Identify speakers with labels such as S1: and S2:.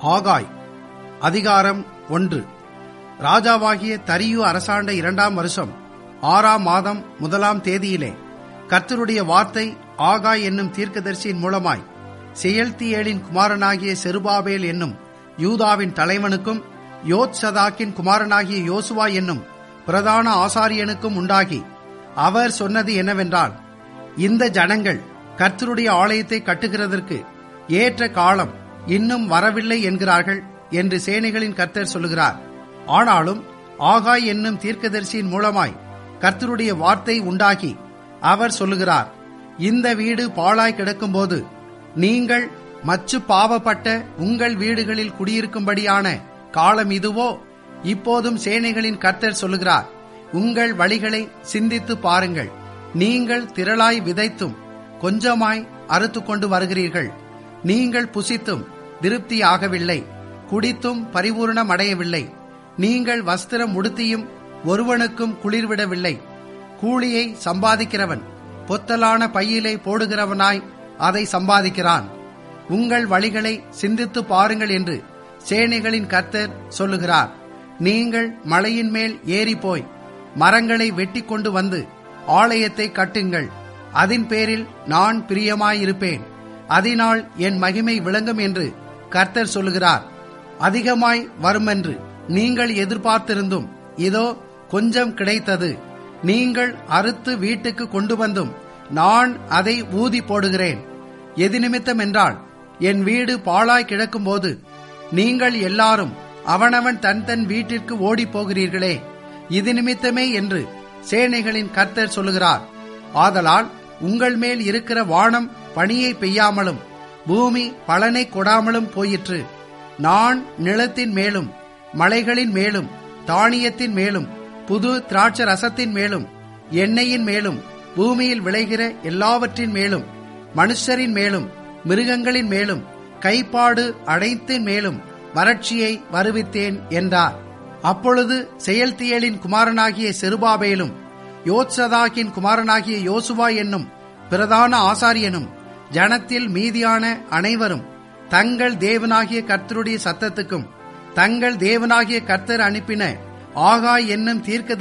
S1: ஆகாய் அதிகாரம் ஒன்று ராஜாவாகிய தரியு அரசாண்ட இரண்டாம் வருஷம் ஆறாம் மாதம் முதலாம் தேதியிலே கர்த்தருடைய வார்த்தை ஆகாய் என்னும் தீர்க்கதரிசியின் மூலமாய் செயல்தியேலின் குமாரனாகிய செருபாபேல் என்னும் யூதாவின் தலைவனுக்கும் யோத்சதாக்கின் குமாரனாகிய யோசுவா என்னும் பிரதான ஆசாரியனுக்கும் உண்டாகி அவர் சொன்னது என்னவென்றால் இந்த ஜனங்கள் கர்த்தருடைய ஆலயத்தை கட்டுகிறதற்கு ஏற்ற காலம் இன்னும் வரவில்லை என்கிறார்கள் என்று சேனைகளின் கர்த்தர் சொல்லுகிறார் ஆனாலும் ஆகாய் என்னும் தீர்க்கதரிசியின் மூலமாய் கர்த்தருடைய வார்த்தை உண்டாகி அவர் சொல்லுகிறார் இந்த வீடு பாழாய் கிடக்கும்போது நீங்கள் மச்சு பாவப்பட்ட உங்கள் வீடுகளில் குடியிருக்கும்படியான காலம் இதுவோ இப்போதும் சேனைகளின் கர்த்தர் சொல்லுகிறார் உங்கள் வழிகளை சிந்தித்து பாருங்கள் நீங்கள் திரளாய் விதைத்தும் கொஞ்சமாய் அறுத்து கொண்டு வருகிறீர்கள் நீங்கள் புசித்தும் திருப்தியாகவில்லை குடித்தும் பரிபூர்ணம் அடையவில்லை நீங்கள் வஸ்திரம் உடுத்தியும் ஒருவனுக்கும் குளிர்விடவில்லை கூலியை சம்பாதிக்கிறவன் பொத்தலான பையிலை போடுகிறவனாய் அதை சம்பாதிக்கிறான் உங்கள் வழிகளை சிந்தித்து பாருங்கள் என்று சேனைகளின் கர்த்தர் சொல்லுகிறார் நீங்கள் மலையின் மேல் ஏறி போய் மரங்களை வெட்டி கொண்டு வந்து ஆலயத்தை கட்டுங்கள் அதன் பேரில் நான் பிரியமாயிருப்பேன் அதனால் என் மகிமை விளங்கும் என்று கர்த்தர் சொல்லுகிறார் அதிகமாய் வருமென்று நீங்கள் எதிர்பார்த்திருந்தும் இதோ கொஞ்சம் கிடைத்தது நீங்கள் அறுத்து வீட்டுக்கு கொண்டு வந்தும் நான் அதை ஊதி போடுகிறேன் எது நிமித்தம் என்றால் என் வீடு பாழாய் கிடக்கும்போது நீங்கள் எல்லாரும் அவனவன் தன் தன் வீட்டிற்கு ஓடிப் போகிறீர்களே இது நிமித்தமே என்று சேனைகளின் கர்த்தர் சொல்லுகிறார் ஆதலால் உங்கள் மேல் இருக்கிற வானம் பனியை பெய்யாமலும் பூமி பலனை கொடாமலும் போயிற்று நான் நிலத்தின் மேலும் மலைகளின் மேலும் தானியத்தின் மேலும் புது திராட்ச ரசத்தின் மேலும் எண்ணெயின் மேலும் பூமியில் விளைகிற எல்லாவற்றின் மேலும் மனுஷரின் மேலும் மிருகங்களின் மேலும் கைப்பாடு அடைத்தின் மேலும் வறட்சியை வருவித்தேன் என்றார் அப்பொழுது செயல்தியலின் குமாரனாகிய செருபாபேலும் யோத்சதாக்கின் குமாரனாகிய யோசுவா என்னும் பிரதான ஆசாரியனும் ஜனத்தில் மீதியான அனைவரும் தங்கள் தேவனாகிய கர்த்தருடைய சத்தத்துக்கும் தங்கள் தேவனாகிய கர்த்தர் அனுப்பின ஆகாய் என்னும் தீர்க்க